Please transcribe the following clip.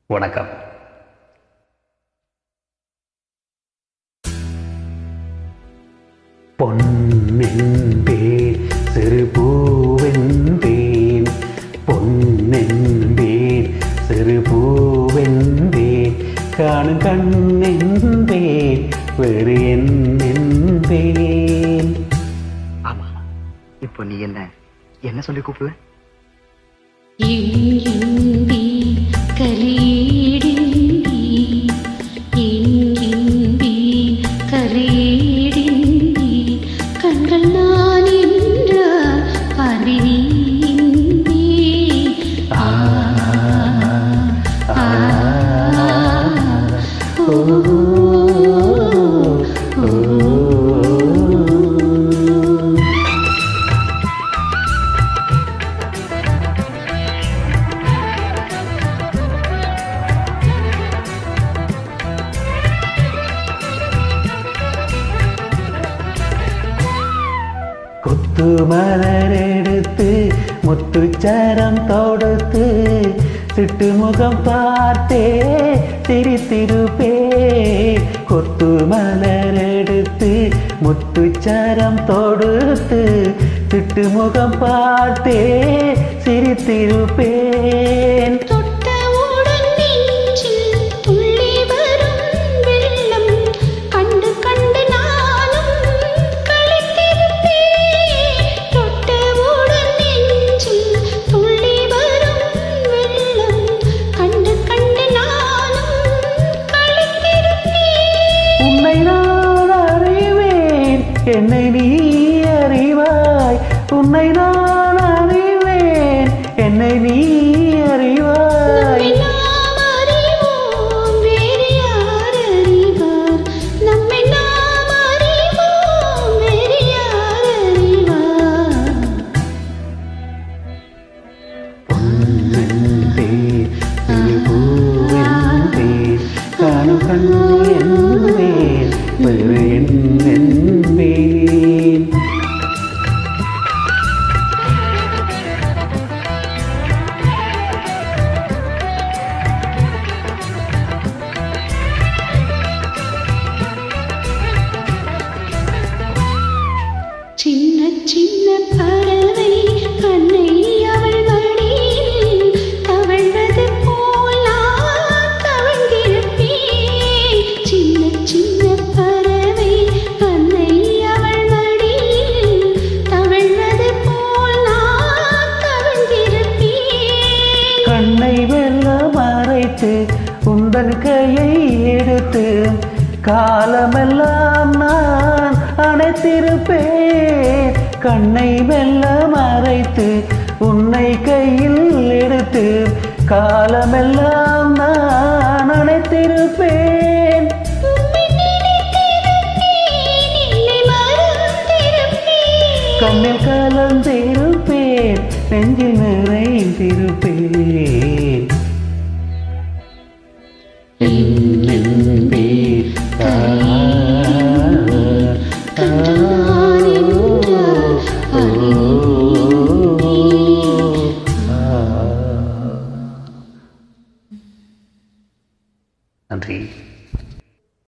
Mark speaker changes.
Speaker 1: வணக்கம் பொன்னென்பேன் சிறு பூவென்பேன் பொன்னென்பேன் சிறு பூவென்பேன் காணும் கண்ணென்பேன் வேறு என்னென்பேன்
Speaker 2: ஆமா இப்போ நீ என்ன என்ன சொல்லி கூப்பிடுவ
Speaker 3: எங்கின்பி கலியிடின்பி எங்கின்பி கலியிடின்பி கண்கள் நான் என்றார் பார்வை நீ என்பி. ஆ, ஆ, ஓ, ஓ, ஓ.
Speaker 1: கொத்து மலரெடுத்து முத்துச்சரம் தொடுத்து சிட்டு முகம் பார்த்தே சிரித்திருப்பே கொத்து மலரெடுத்து முத்துச்சரம் தொடுத்து சிட்டு முகம் பார்த்தே சிரித்திருப்பேன்
Speaker 3: தொட்டவுடன் நெஞ்சில் துள்ளி வரும் வெள்ளம் கண்டு கண்டு நானும் களித்திருப்பேன் தொட்டவுடன் நெஞ்சில் துள்ளி வரும் வெள்ளம் கண்டு கண்டு நானும் களித்திருப்பேன்
Speaker 1: உன்னை நான் அறிவேன் என்னை நீ அறிவாய் உன்னை நான் அறிவேன் என்னை நீ அறிவாய்
Speaker 3: நம்மை நாம் அறிவோம் வேறு யார் அறிவார் நம்மை நாம் அறிவோம் வேறு யார் அறிவார்
Speaker 1: பொன்னென்பே, திருப்பூவென்பே, காணும் கண் என்பேன் வேறு என்னென்பேன்
Speaker 3: சின்ன சின்ன பறவை கண்ணை அவள் மடியில் தவழ்வது போல் நான் தவழ்ந்திருப்பேன் சின்ன சின்ன பறவை கண்ணை அவள் மடியில் தவழ்வது போல் நான் தவழ்ந்திருப்பேன்
Speaker 1: கண்ணை வெல்ல மறைத்து உந்தன் கையை எடுத்து காலமெல்லாம் நான் அணைத்திருப்பேன் கண்ணை வெல்ல மறைத்து உன்னை கையில் எடுத்து காலமெல்லாம் நான் அணைத்திருப்பேன்
Speaker 3: உம்மை நினைத்திருப்பேன் என்னை மறந்திருப்பேன்
Speaker 1: கண்ணில் கலந்திருப்பேன் நெஞ்சில் நிறைந்திருப்பேன்